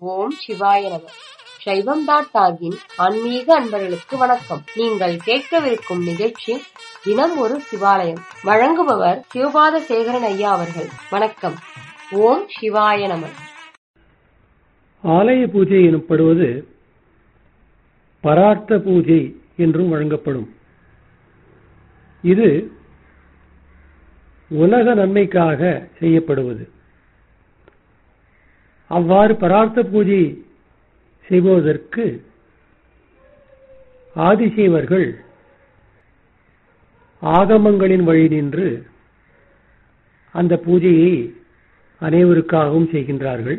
ஓம் சிவாய நம சைவம் டாட் டாகின் ஆன்மீக அன்பர்களுக்கு வணக்கம் நீங்கள் கேட்கவிருக்கும் நிகழ்ச்சி தினம் ஒரு சிவாலயம் வழங்குபவர் சிவபாத சேகரன் ஐயா அவர்கள் வணக்கம் ஓம் சிவாய நம ஆலய பூஜை எனப்படுவது பரார்த்த பூஜை என்றும் வழங்கப்படும் இது உலக நன்மைக்காக செய்யப்படுவது அவ்வாறு பரார்த்த பூஜை செய்வதற்கு ஆதிசைவர்கள் ஆகமங்களின் வழி நின்று அந்த பூஜையை அனைவருக்காகவும் செய்கின்றார்கள்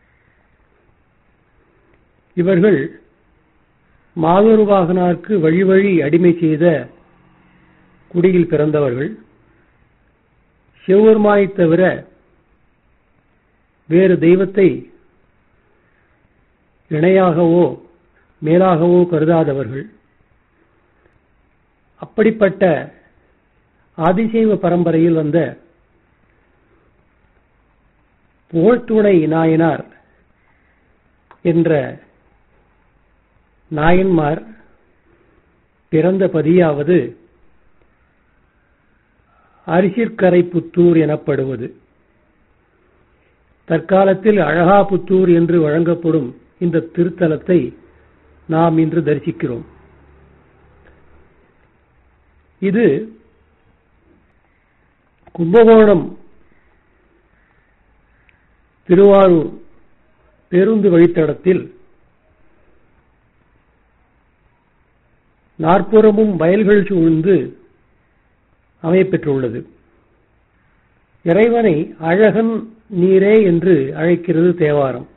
இவர்கள் மாதொருவாகனாருக்கு வழி வழி அடிமை செய்த குடியில் பிறந்தவர்கள் சிவபெருமானைத் தவிர வேறு தெய்வத்தை இணையாகவோ மேலாகவோ கருதாதவர்கள் அப்படிப்பட்ட ஆதிசைவ பரம்பரையில் வந்த புகழ்த்துணை நாயனார் என்ற நாயன்மார் பிறந்த பதியாவது அரிசிற்கரை புத்தூர் எனப்படுவது தற்காலத்தில் அழகாபுத்தூர் என்று வழங்கப்படும் இந்த திருத்தலத்தை நாம் இன்று தரிசிக்கிறோம் இது கும்பகோணம் திருவாரூர் பேருந்து வழித்தடத்தில் நாற்புறமும் வயல்கள் சூழ்ந்து அமையப்பெற்றுள்ளது இறைவனை அழகன் நீரே என்று அழைக்கிறது தேவாரம்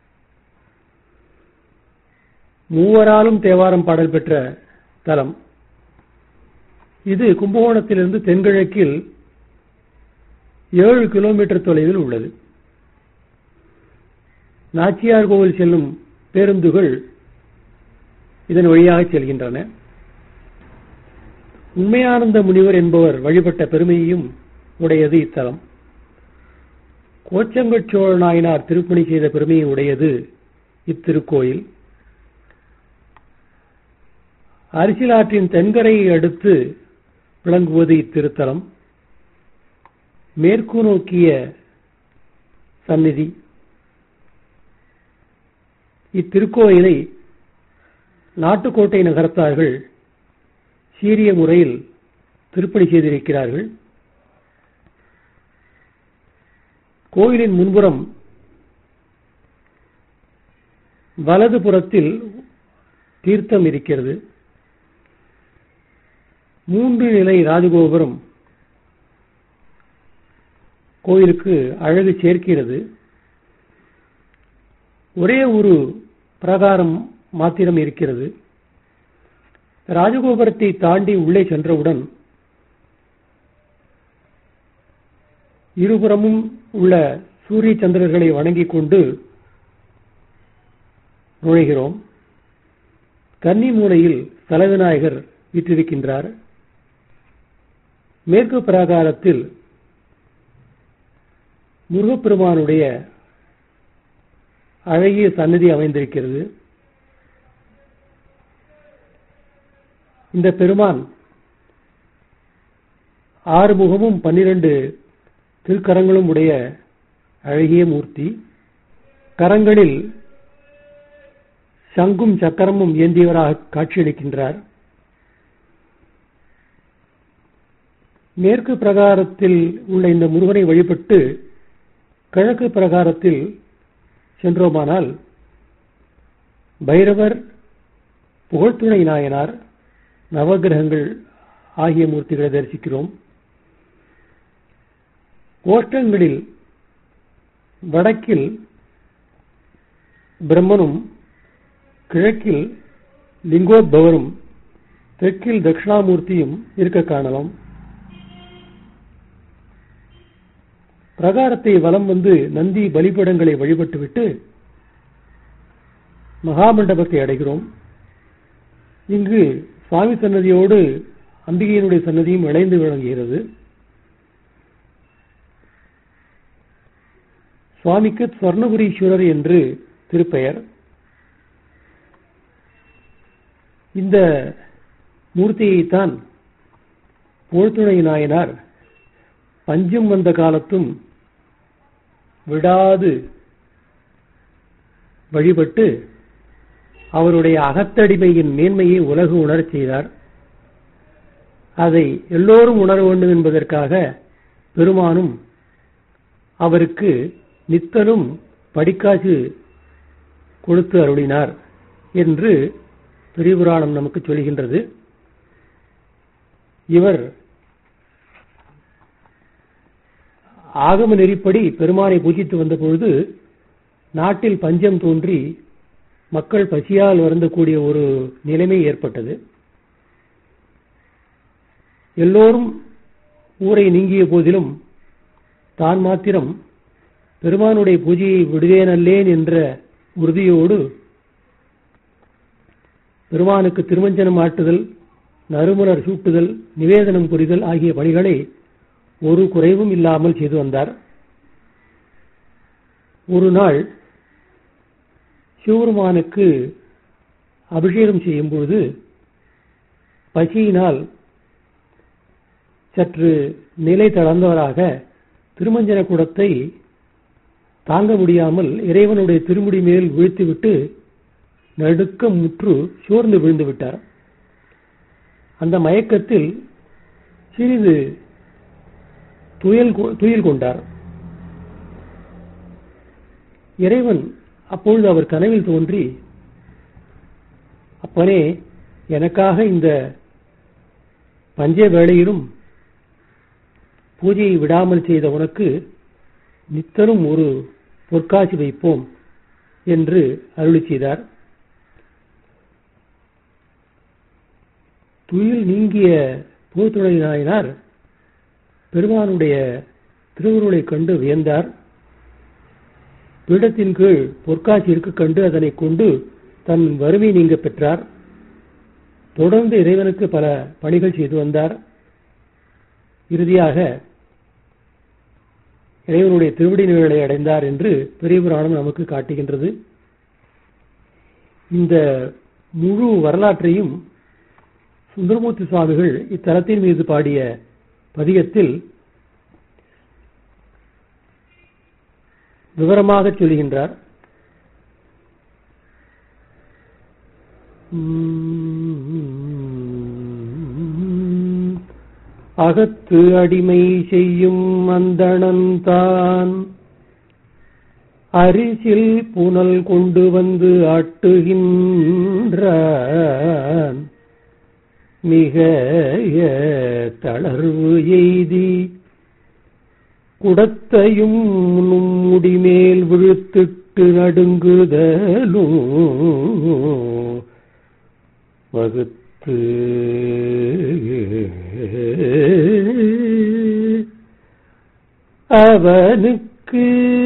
மூவராலும் தேவாரம் பாடல் பெற்ற தலம் இது கும்பகோணத்திலிருந்து தென்கிழக்கில் ஏழு கிலோமீட்டர் தொலைவில் உள்ளது நாச்சியார் கோவில் செல்லும் பேருந்துகள் இதன் வழியாக செல்கின்றன உண்மையானந்த முனிவர் என்பவர் வழிபட்ட பெருமையையும் உடையது இத்தலம் கோச்சங்கட் சோழ நாயனார் திருப்பணி செய்த பெருமையை உடையது இத்திருக்கோயில் அரிசிலாற்றின் தென்கரையை அடுத்து விளங்குவது இத்திருத்தலம் மேற்கு நோக்கிய சந்நிதி இத்திருக்கோயிலை நாட்டுக்கோட்டை நகரத்தார்கள் சீரிய முறையில் திருப்பணி செய்திருக்கிறார்கள் கோயிலின் முன்புறம் வலது புறத்தில் தீர்த்தம் இருக்கிறது மூன்று நிலை ராஜகோபுரம் கோயிலுக்கு அழகு சேர்க்கிறது ஒரே ஒரு பிரகாரம் மாத்திரம் இருக்கிறது ராஜகோபுரத்தை தாண்டி உள்ளே சென்றவுடன் இருபுறமும் உள்ள சூரிய சந்திரர்களை வணங்கிக் கொண்டு நுழைகிறோம் கன்னி மூலையில் தலவிநாயகர் வீற்றிருக்கின்றார் மேற்கு பிராகாரத்தில் முருகப்பெருமானுடைய அழகிய சன்னதி அமைந்திருக்கிறது இந்த பெருமான் ஆறு முகமும் பன்னிரண்டு திருக்கரங்களும் உடைய அழகிய மூர்த்தி கரங்களில் சங்கும் சக்கரமும் ஏந்தியவராக காட்சியளிக்கின்றார் மேற்கு பிரகாரத்தில் உள்ள இந்த முருகனை வழிபட்டு கிழக்கு பிரகாரத்தில் சென்றோமானால் பைரவர் புகழ்த்துணை நாயனார் நவகிரகங்கள் ஆகிய மூர்த்திகளை தரிசிக்கிறோம் கோஷ்டங்களில் வடக்கில் பிரம்மனும் கிழக்கில் லிங்கோத்பவரும் தெற்கில் தட்சிணாமூர்த்தியும் இருக்க காணலாம் பிரகாரத்தை வலம் வந்து நந்தி பலிபடங்களை வழிபட்டுவிட்டு மகாமண்டபத்தை அடைகிறோம் இங்கு சுவாமி சன்னதியோடு அம்பிகையினுடைய சன்னதியும் இணைந்து விளங்குகிறது சுவாமிக்கு ஸ்வர்ணபுரீஸ்வரர் என்று திருப்பெயர் இந்த மூர்த்தியைத்தான் போழ்துணை நாயனார் பஞ்சம் வந்த காலத்தும் விடாது வழிபட்டு அவருடைய அகத்தடிமையின் மேன்மையை உலகு உணரச் செய்தார் அதை எல்லோரும் உணர வேண்டும் என்பதற்காக பெருமானும் அவருக்கு நித்தனும் படிக்காசு கொடுத்து அருளினார் என்று பெரியபுராணம் நமக்கு சொல்கின்றது இவர் ஆகம நெறிப்படி பெருமானை பூஜித்து வந்த பொழுது நாட்டில் பஞ்சம் தோன்றி மக்கள் பசியால் வருந்தக்கூடிய ஒரு நிலைமை ஏற்பட்டது எல்லோரும் ஊரை நீங்கிய போதிலும் தான் மாத்திரம் பெருமானுடைய பூஜையை விடுவேனல்லேன் என்ற உறுதியோடு பெருமானுக்கு திருமஞ்சனம் ஆட்டுதல் நறுமலர் சூட்டுதல் நிவேதனம் புரிதல் ஆகிய பணிகளை ஒரு குறைவும் இல்லாமல் செய்து வந்தார் ஒரு நாள் சிவபெருமானுக்கு அபிஷேகம் செய்யும் பொழுது பசியினால் சற்று நிலை தளர்ந்தவராக திருமஞ்சன குடத்தை தாங்க முடியாமல் இறைவனுடைய திருமுடி மேல் வீழ்த்திவிட்டு நடுக்கம் முற்று சோர்ந்து விழுந்து விட்டார் அந்த மயக்கத்தில் சிறிது துயல் துயில் கொண்டார் இறைவன் அப்பொழுது அவர் கனவில் தோன்றி அப்பனே எனக்காக இந்த பஞ்ச வேளையிலும் பூஜையை விடாமல் செய்த உனக்கு நித்தரும் ஒரு பொற்காட்சி வைப்போம் என்று அருளி செய்தார் துயில் நீங்கிய போத்துணை நாயனார் பெருமானுடைய திருவுருளை கண்டு வியந்தார் பீடத்தின் கீழ் பொற்காட்சி இருக்க கண்டு அதனை கொண்டு தன் வறுமை நீங்க பெற்றார் தொடர்ந்து இறைவனுக்கு பல பணிகள் செய்து வந்தார் இறுதியாக இறைவனுடைய திருவடி நிழலை அடைந்தார் என்று பெரிய புராணம் நமக்கு காட்டுகின்றது இந்த முழு வரலாற்றையும் சுந்தரமூர்த்தி சுவாமிகள் இத்தலத்தின் மீது பாடிய பதிகத்தில் விவரமாக சொல்கின்றார் அகத்து அடிமை செய்யும் அந்தணன் தான் அரிசில் புனல் கொண்டு வந்து ஆட்டுகின்றான் மிக தளர்வு எய்தி குடத்தையும் முடிமேல் விழுத்திட்டு நடுங்குதலும் வகுத்து அவனுக்கு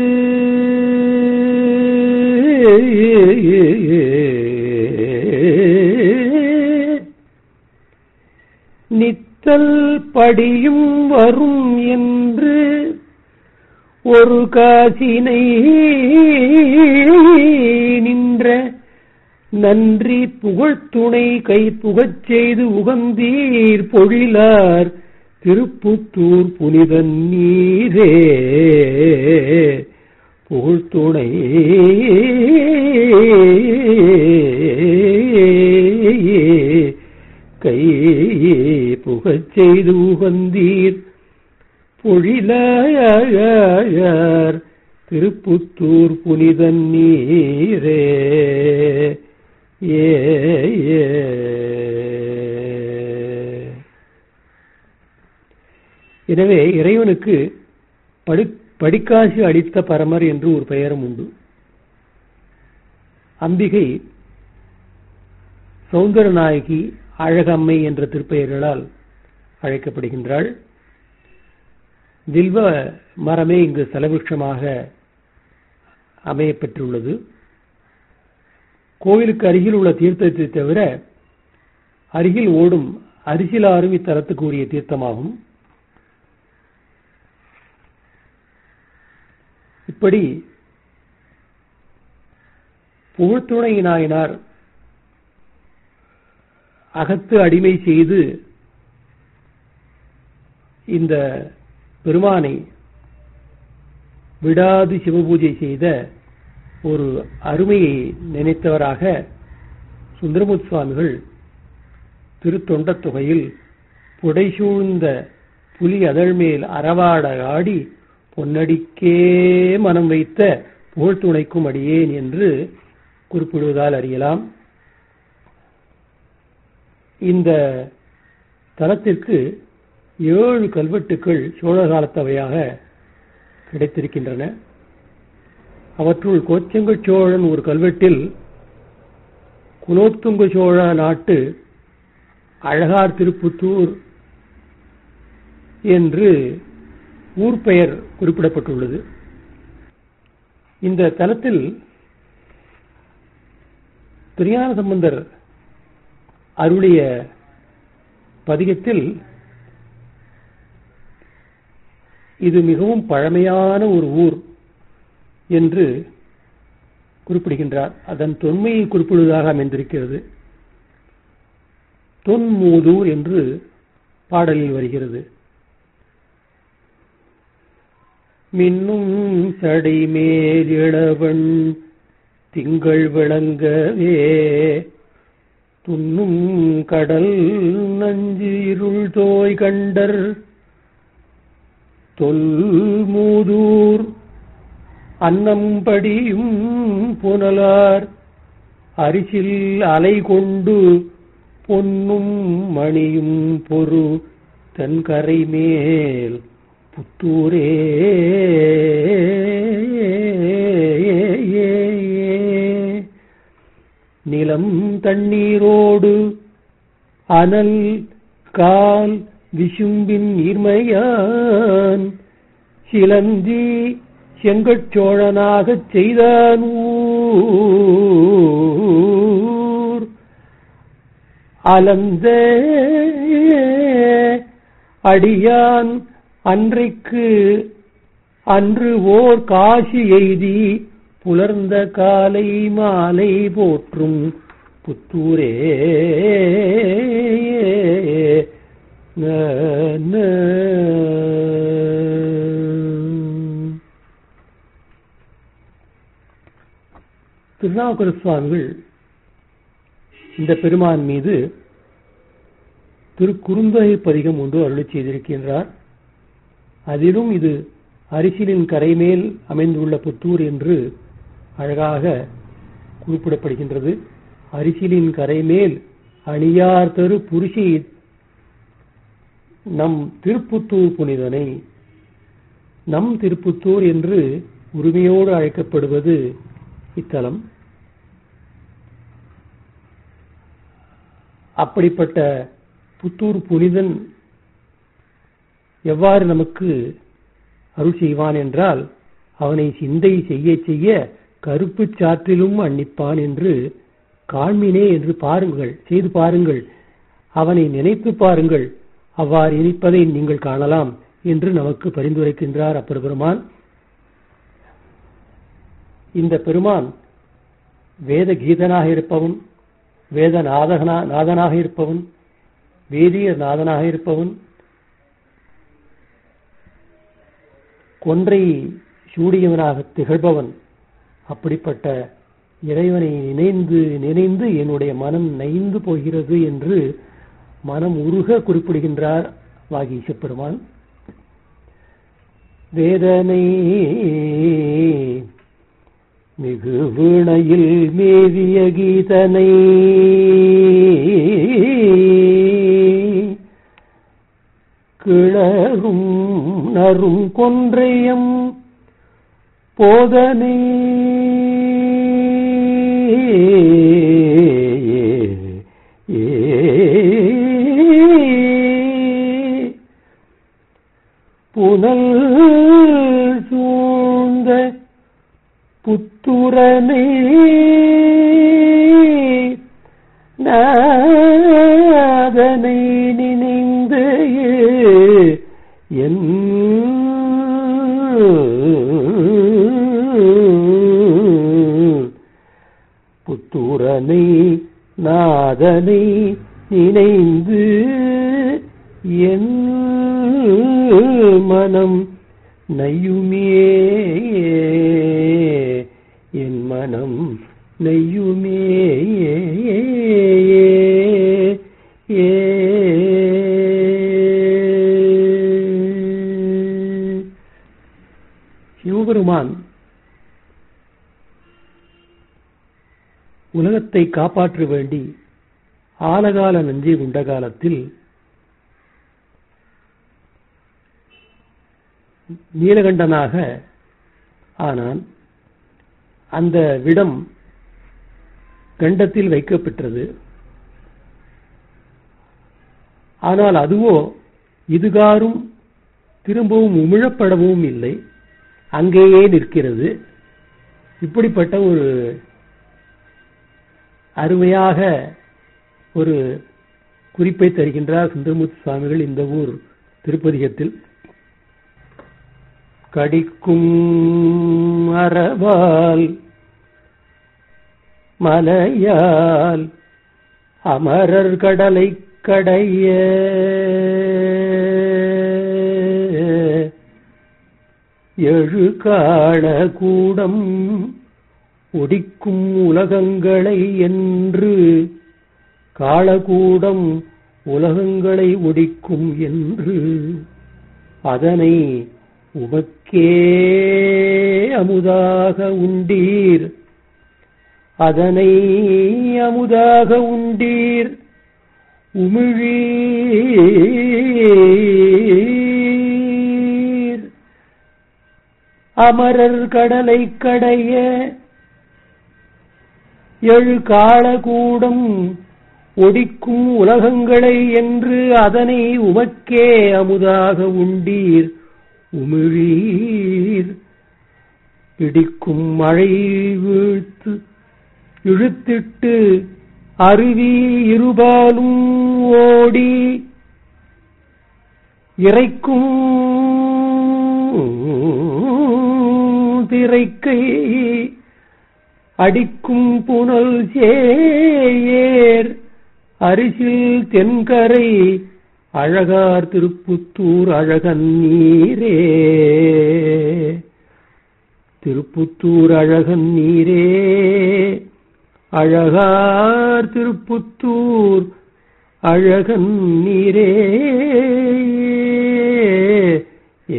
நித்தல் படியும் வரும் என்று ஒரு காசினை நின்ற நன்றி புகழ்த்துணை கை புகச் செய்து உகந்தீர் பொழிலார் திருப்புத்தூர் புனிதன் நீரே புகழ்த்துணை கை புகச் செய்து உகந்தீர் பொழிலாயார் திருப்புத்தூர் புனிதன் நீரே ஏ எனவே இறைவனுக்கு படி படிக்காசு அளித்த பரமர் என்று ஒரு பெயரும் உண்டு அம்பிகை சௌந்தரநாயகி அழகம்மை என்ற திருப்பெயர்களால் அழைக்கப்படுகின்றாள் வில்வ மரமே இங்கு செலவிருஷமாக அமையப்பெற்றுள்ளது கோவிலுக்கு அருகில் உள்ள தீர்த்தத்தை தவிர அருகில் ஓடும் அரிசிலாறும் இத்தலத்துக்கு உரிய தீர்த்தமாகும் இப்படி புகழ்த்துணை நாயனார் அகத்து அடிமை செய்து இந்த பெருமானை விடாது சிவபூஜை செய்த ஒரு அருமையை நினைத்தவராக சுந்தரமுத் சுவாமிகள் திருத்தொண்டத் தொகையில் புடைசூழ்ந்த புலி அதழ்மேல் அறவாட ஆடி பொன்னடிக்கே மனம் வைத்த புகழ்த்துணைக்கும் அடியேன் என்று குறிப்பிடுவதால் அறியலாம் இந்த தலத்திற்கு ஏழு கல்வெட்டுக்கள் சோழ காலத்தவையாக கிடைத்திருக்கின்றன அவற்றுள் கோச்செங்கல் சோழன் ஒரு கல்வெட்டில் குலோத்துங்க சோழ நாட்டு அழகார் திருப்புத்தூர் என்று ஊர் பெயர் குறிப்பிடப்பட்டுள்ளது இந்த தலத்தில் திருஞான சம்பந்தர் அருளிய பதிகத்தில் இது மிகவும் பழமையான ஒரு ஊர் என்று குறிப்பிடுகின்றார் அதன் தொன்மையை குறிப்பிடுவதாக அமைந்திருக்கிறது தொன்மூதூர் என்று பாடலில் வருகிறது மின்னும் சடை மேலிழவன் திங்கள் விளங்கவே துன்னும் கடல் நஞ்சு இருள் தோய் கண்டர் தொல்மூதூர் அன்னம்படியும் புனலார் அரிசில் அலை கொண்டு பொன்னும் மணியும் பொறு தன்கரை மேல் புத்தூரே நிலம் தண்ணீரோடு அனல் கால் விசும்பின் நீர்மையான் சிலந்தி செங்கச்சோழனாகச் செய்தான் ஊர் அலந்த அடியான் அன்றைக்கு அன்று ஓர் காசி எய்தி புலர்ந்த காலை மாலை போற்றும் புத்தூரே ந, ந. திருநாவுக்கர சுவாமிகள் இந்த பெருமான் மீது திருக்குறுந்தொகை பதிகம் ஒன்று அருளி செய்திருக்கின்றார் அதிலும் இது அரிசிலின் கரைமேல் அமைந்துள்ள புத்தூர் என்று அழகாக குறிப்பிடப்படுகின்றது அரிசிலின் கரைமேல் அணியார் தரு புருஷி நம் திருப்புத்தூர் புனிதனை நம் திருப்புத்தூர் என்று உரிமையோடு அழைக்கப்படுவது இத்தலம் அப்படிப்பட்ட புத்தூர் புனிதன் எவ்வாறு நமக்கு அருள் செய்வான் என்றால் அவனை சிந்தை செய்ய செய்ய கருப்பு சாற்றிலும் அன்னிப்பான் என்று காண்மினே என்று பாருங்கள் செய்து பாருங்கள் அவனை நினைத்து பாருங்கள் அவ்வாறு இனிப்பதை நீங்கள் காணலாம் என்று நமக்கு பரிந்துரைக்கின்றார் அப்பர் பெருமான் இந்த பெருமான் வேத கீதனாக இருப்பவன் வேத நாதகனா நாதனாக இருப்பவன் வேதிய நாதனாக இருப்பவன் கொன்றை சூடியவனாக திகழ்பவன் அப்படிப்பட்ட இறைவனை நினைந்து நினைந்து என்னுடைய மனம் நைந்து போகிறது என்று மனம் உருக குறிப்பிடுகின்றார் வாகீச பெருமான் வேதனை மிகு வீணையில் மேவிய கீதனை கிளரும் நரும் கொன்றையம் போதனை புனல் சூழ்ந்த புத்துரனே நாதனை நினைந்து என் புத்தூரனை நாதனை நினைந்து என் மனம் நையுமே என் மனம் நெய்யுமே ஏ சிவபெருமான் உலகத்தை காப்பாற்ற வேண்டி ஆலகால நஞ்சை உண்ட காலத்தில் நீலகண்டனாக ஆனான் அந்த விடம் கண்டத்தில் வைக்கப்பெற்றது ஆனால் அதுவோ இதுகாரும் திரும்பவும் உமிழப்படவும் இல்லை அங்கேயே நிற்கிறது இப்படிப்பட்ட ஒரு அருமையாக ஒரு குறிப்பை தருகின்றார் சுந்தரமூர்த்தி சுவாமிகள் இந்த ஊர் திருப்பதிகத்தில் கடிக்கும் அறவால் மலையால் அமரர் கடலை கடைய எழு காண கூடம் ஒடிக்கும் உலகங்களை என்று காளகூடம் உலகங்களை ஒடிக்கும் என்று அதனை உமக்கே அமுதாக உண்டீர் அதனை அமுதாக உண்டீர் உமிழீர் அமரர் கடலை கடைய எழு காளகூடம் ஒடிக்கும் உலகங்களை என்று அதனை உமக்கே அமுதாக உண்டீர் உமிழீர் இடிக்கும் மழை வீழ்த்து இழுத்திட்டு அருவி இருபாலும் ஓடி இறைக்கும் திரைக்கை அடிக்கும் புனல் சேயேர் அரிசில் தென்கரை அழகார் திருப்புத்தூர் அழகன் நீரே திருப்புத்தூர் அழகன் நீரே அழகார் திருப்புத்தூர் அழகன் நீரே ஏ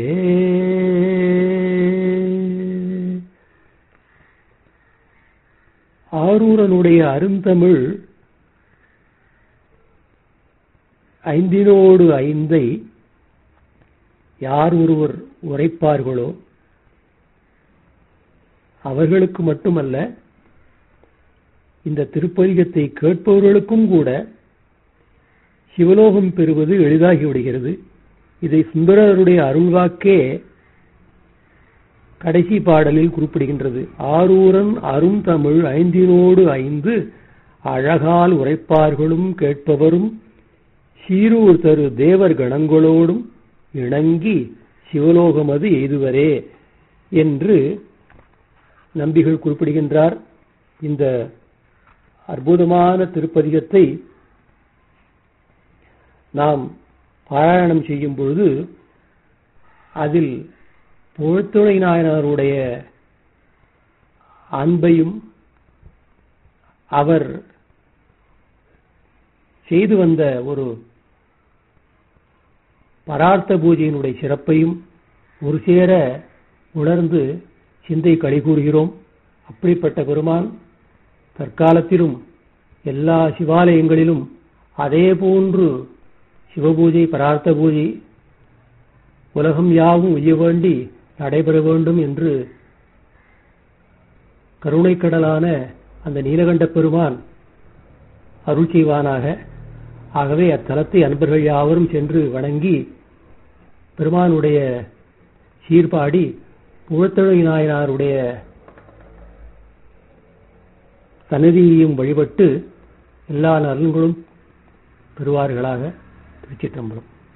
ஆரூரனுடைய அருந்தமிழ் ஐந்தினோடு ஐந்தை யார் ஒருவர் உரைப்பார்களோ அவர்களுக்கு மட்டுமல்ல இந்த திருப்பதிகத்தை கேட்பவர்களுக்கும் கூட சிவலோகம் பெறுவது எளிதாகி விடுகிறது இதை சுந்தரருடைய அருள்வாக்கே கடைசி பாடலில் குறிப்பிடுகின்றது ஆரூரன் அரும் தமிழ் ஐந்தினோடு ஐந்து அழகால் உரைப்பார்களும் கேட்பவரும் சீரூர் தரு தேவர் கணங்களோடும் இணங்கி சிவலோகமது எய்துவரே என்று நம்பிகள் குறிப்பிடுகின்றார் இந்த அற்புதமான திருப்பதிகத்தை நாம் பாராயணம் செய்யும் பொழுது அதில் புகழ்த்துணை நாயனாருடைய அன்பையும் அவர் செய்து வந்த ஒரு பரார்த்த பூஜையினுடைய சிறப்பையும் ஒரு சேர உணர்ந்து சிந்தை கழிகூறுகிறோம் அப்படிப்பட்ட பெருமான் தற்காலத்திலும் எல்லா சிவாலயங்களிலும் அதே போன்று சிவபூஜை பரார்த்த பூஜை உலகம் யாவும் உய்ய வேண்டி நடைபெற வேண்டும் என்று கருணைக்கடலான அந்த நீலகண்ட பெருமான் அருள் செய்வானாக ஆகவே அத்தலத்தை அன்பர்கள் யாவரும் சென்று வணங்கி பெருமானுடைய சீர்பாடி புகழ்த்தழை நாயனாருடைய சன்னதியையும் வழிபட்டு எல்லா நலன்களும் பெறுவார்களாக திருச்சிற்றம்பலம்